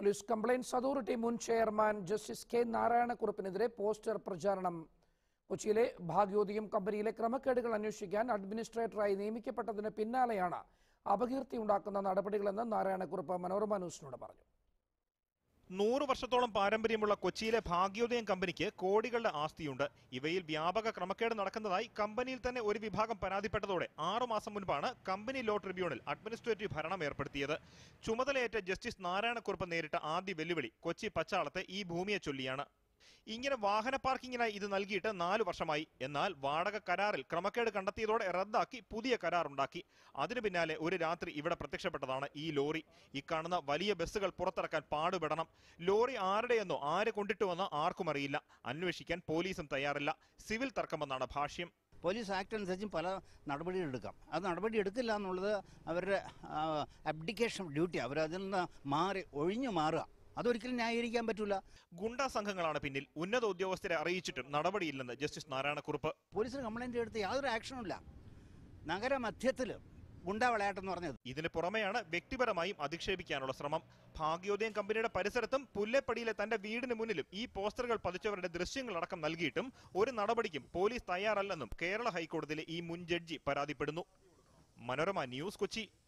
police complaints authority മുൻ chairman justice K നാരായണക്കുറുപ്പിനെതിരെ poster പ്രചാരണം കൊച്ചിയിലെ ഭാഗ്യോദയം കമ്പനിയിലെ ക്രമക്കേടുകൾ അന്വേഷിക്കാൻ അഡ്മിനിസ്ട്രേറ്ററായി നിയമിക്കപ്പെട്ടതിന് പിന്നാലെയാണ് അപകീർത്തിയുണ്ടാക്കുന്ന നടപടികളെന്ന് നാരായണക്കുറുപ്പ് മനോരമ ന്യൂസിനോട് പറഞ്ഞു നൂറ് വർഷത്തോളം പാരമ്പര്യമുള്ള കൊച്ചിയിലെ ഭാഗ്യോദയം കമ്പനിക്ക് കോടികളുടെ ആസ്തിയുണ്ട് ഇവയിൽ വ്യാപക ക്രമക്കേട് നടക്കുന്നതായി കമ്പനിയിൽ തന്നെ ഒരു വിഭാഗം പരാതിപ്പെട്ടതോടെ ആറു മാസം മുൻപാണ് കമ്പനി ലോ ട്രിബ്യൂണൽ അഡ്മിനിസ്ട്രേറ്റീവ് ഭരണം ഏർപ്പെടുത്തിയത് ചുമതലയേറ്റ ജസ്റ്റിസ് നാരായണക്കുറുപ്പ് നേരിട്ട ആദ്യ വെല്ലുവിളി കൊച്ചി പച്ചാളത്തെ ഈ ഭൂമിയെ ചൊല്ലിയാണ് ഇങ്ങനെ വാഹന പാർക്കിങ്ങിനായി ഇത് നൽകിയിട്ട് നാലു വർഷമായി എന്നാൽ വാടക കരാറിൽ ക്രമക്കേട് കണ്ടെത്തിയതോടെ റദ്ദാക്കി പുതിയ കരാർ ഉണ്ടാക്കി അതിനു പിന്നാലെ ഒരു രാത്രി ഇവിടെ പ്രത്യക്ഷപ്പെട്ടതാണ് ഈ ലോറി ഈ കാണുന്ന വലിയ ബസ്സുകൾ പുറത്തിറക്കാൻ പാടുപെടണം ലോറി ആരുടെയെന്നോ ആര് കൊണ്ടിട്ടുവെന്നോ ആർക്കും അറിയില്ല അന്വേഷിക്കാൻ പോലീസും തയ്യാറില്ല സിവിൽ തർക്കമെന്നാണ് ഭാഷ്യം പോലീസ് ആക്ട് അനുസരിച്ചും പല നടപടികൾ എടുക്കാം അത് നടപടി എടുക്കില്ല എന്നുള്ളത് അവരുടെ അബ്ഡിക്കേഷൻ ഡ്യൂട്ടി അവരതിൽ നിന്ന് മാറി ഒഴിഞ്ഞു മാറുക അതൊരിക്കലും ന്യായീകരിക്കാൻ പറ്റൂല ഗുണ്ടാ സംഘങ്ങളാണ് പിന്നിൽ ഉന്നത ഉദ്യോഗസ്ഥരെ അറിയിച്ചിട്ടും നടപടിയില്ലെന്ന് ജസ്റ്റിസ് നാരായണക്കുറുപ്പ് പോലീസിന് കംപ്ലൈൻറ്റ് എടുത്ത് യാതൊരു ആക്ഷനും ഇല്ല നഗരമധ്യത്തിൽ ഗുണ്ടാ വിളയാട്ടെന്ന് പറഞ്ഞത് ഇതിന് പുറമെയാണ് വ്യക്തിപരമായും അധിക്ഷേപിക്കാനുള്ള ശ്രമം ഭാഗ്യോദയം കമ്പനിയുടെ പരിസരത്തും പുല്ലേപ്പടിയിലെ തന്റെ വീടിന് മുന്നിലും ഈ പോസ്റ്ററുകൾ പതിച്ചവരുടെ ദൃശ്യങ്ങളടക്കം നൽകിയിട്ടും ഒരു നടപടിക്കും പോലീസ് തയ്യാറല്ലെന്നും കേരള ഹൈക്കോടതിയിലെ ഈ മുൻ ജഡ്ജി പരാതിപ്പെടുന്നു മനോരമ ന്യൂസ് കൊച്ചി